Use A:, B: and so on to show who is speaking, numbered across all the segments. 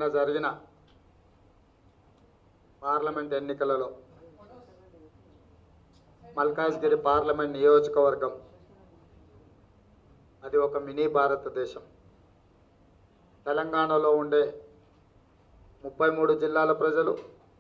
A: జరిగిన పార్లమెంట్ ఎన్నికలలో మల్కాజ్గిరి పార్లమెంట్ నియోజకవర్గం అది ఒక మినీ భారతదేశం తెలంగాణలో ఉండే ముప్పై మూడు జిల్లాల ప్రజలు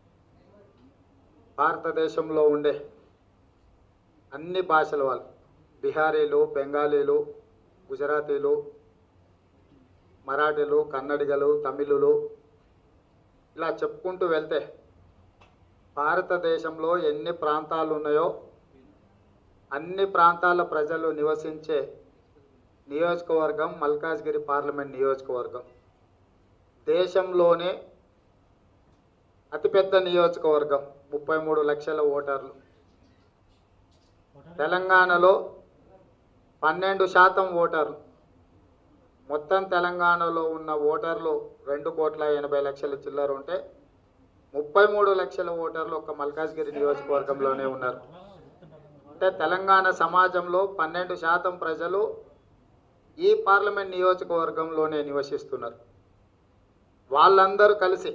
A: భారతదేశంలో ఉండే అన్ని భాషల వాళ్ళు బిహారీలు బెంగాలీలు గుజరాతీలు మరాఠీలు కన్నడిగలు తమిళులు ఇలా చెప్పుకుంటూ వెళ్తే భారతదేశంలో ఎన్ని ప్రాంతాలు ఉన్నాయో అన్ని ప్రాంతాల ప్రజలు నివసించే నియోజకవర్గం మల్కాజ్గిరి పార్లమెంట్ నియోజకవర్గం దేశంలోనే అతిపెద్ద నియోజకవర్గం ముప్పై మూడు లక్షల ఓటర్లు తెలంగాణలో పన్నెండు శాతం ఓటర్లు మొత్తం తెలంగాణలో ఉన్న ఓటర్లు రెండు కోట్ల ఎనభై లక్షల చిల్లర ఉంటే ముప్పై మూడు లక్షల ఓటర్లు ఒక మల్కాజ్గిరి నియోజకవర్గంలోనే ఉన్నారు అంటే తెలంగాణ సమాజంలో పన్నెండు శాతం ప్రజలు ఈ పార్లమెంట్ నియోజకవర్గంలోనే నివసిస్తున్నారు వాళ్ళందరూ కలిసి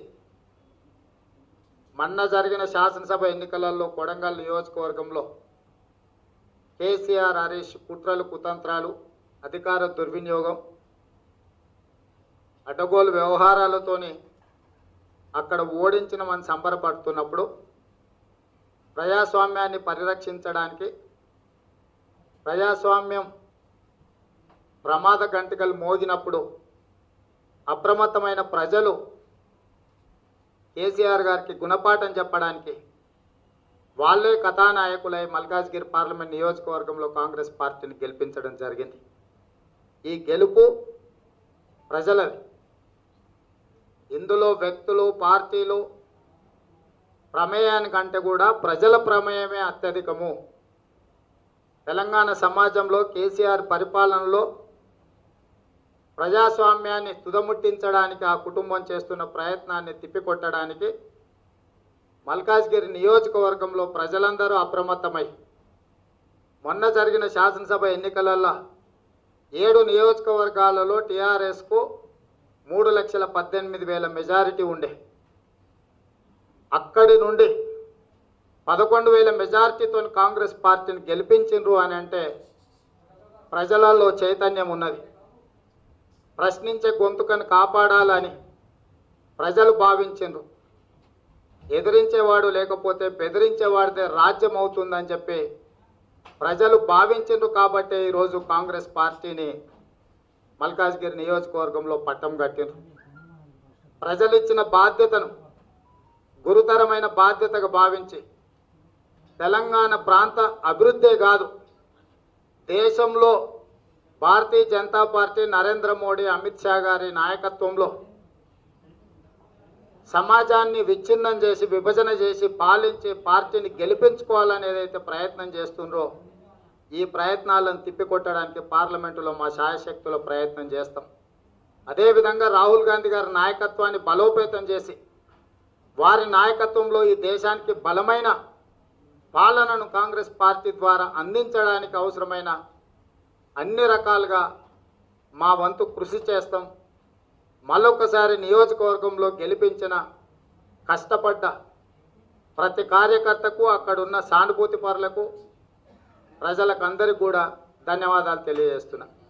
A: మొన్న జరిగిన శాసనసభ ఎన్నికలలో కొడంగల్ నియోజకవర్గంలో కేసీఆర్ హరీష్ కుట్రలు కుతంత్రాలు అధికార దుర్వినియోగం అడ్డగోలు వ్యవహారాలతోని అక్కడ ఓడించిన మనం సంబరపడుతున్నప్పుడు ప్రజాస్వామ్యాన్ని పరిరక్షించడానికి ప్రజాస్వామ్యం ప్రమాద గంటికలు మోగినప్పుడు అప్రమత్తమైన ప్రజలు కేసీఆర్ గారికి గుణపాఠం చెప్పడానికి వాళ్ళే కథానాయకులై మల్కాజ్గిరి పార్లమెంట్ నియోజకవర్గంలో కాంగ్రెస్ పార్టీని గెలిపించడం జరిగింది ఈ గెలుపు ప్రజలది ఇందులో వ్యక్తులు పార్టీలు ప్రమేయానికంటే కూడా ప్రజల ప్రమేయమే అత్యధికము తెలంగాణ సమాజంలో కేసీఆర్ పరిపాలనలో ప్రజాస్వామ్యాన్ని తుదముట్టించడానికి ఆ కుటుంబం చేస్తున్న ప్రయత్నాన్ని తిప్పికొట్టడానికి మల్కాజ్గిరి నియోజకవర్గంలో ప్రజలందరూ అప్రమత్తమై మొన్న జరిగిన శాసనసభ ఎన్నికలలో ఏడు నియోజకవర్గాలలో టీఆర్ఎస్కు మూడు లక్షల పద్దెనిమిది వేల మెజారిటీ ఉండే అక్కడి నుండి పదకొండు వేల మెజారిటీతో కాంగ్రెస్ పార్టీని గెలిపించిండ్రు అని అంటే ప్రజలలో చైతన్యం ఉన్నది ప్రశ్నించే గొంతుకను కాపాడాలని ప్రజలు భావించిండ్రు ఎదిరించేవాడు లేకపోతే బెదిరించేవాడిదే రాజ్యం అవుతుందని చెప్పి ప్రజలు భావించిండ్రు కాబట్టే ఈరోజు కాంగ్రెస్ పార్టీని మల్కాజ్గిరి నియోజకవర్గంలో పట్టం కట్టిండ్రు ప్రజలు ఇచ్చిన బాధ్యతను గురుతరమైన బాధ్యతగా భావించి తెలంగాణ ప్రాంత అభివృద్ధే కాదు దేశంలో భారతీయ జనతా పార్టీ నరేంద్ర మోడీ అమిత్ షా గారి నాయకత్వంలో సమాజాన్ని విచ్ఛిన్నం చేసి విభజన చేసి పాలించి పార్టీని గెలిపించుకోవాలని ఏదైతే ప్రయత్నం చేస్తుండ్రో ఈ ప్రయత్నాలను తిప్పికొట్టడానికి పార్లమెంటులో మా శాయశక్తుల ప్రయత్నం చేస్తాం అదేవిధంగా రాహుల్ గాంధీ గారి నాయకత్వాన్ని బలోపేతం చేసి వారి నాయకత్వంలో ఈ దేశానికి బలమైన పాలనను కాంగ్రెస్ పార్టీ ద్వారా అందించడానికి అవసరమైన అన్ని రకాలుగా మా వంతు కృషి చేస్తాం మళ్ళొకసారి నియోజకవర్గంలో గెలిపించిన కష్టపడ్డ ప్రతి కార్యకర్తకు అక్కడున్న సానుభూతి పరులకు ప్రజలకు అందరికీ కూడా ధన్యవాదాలు తెలియజేస్తున్నా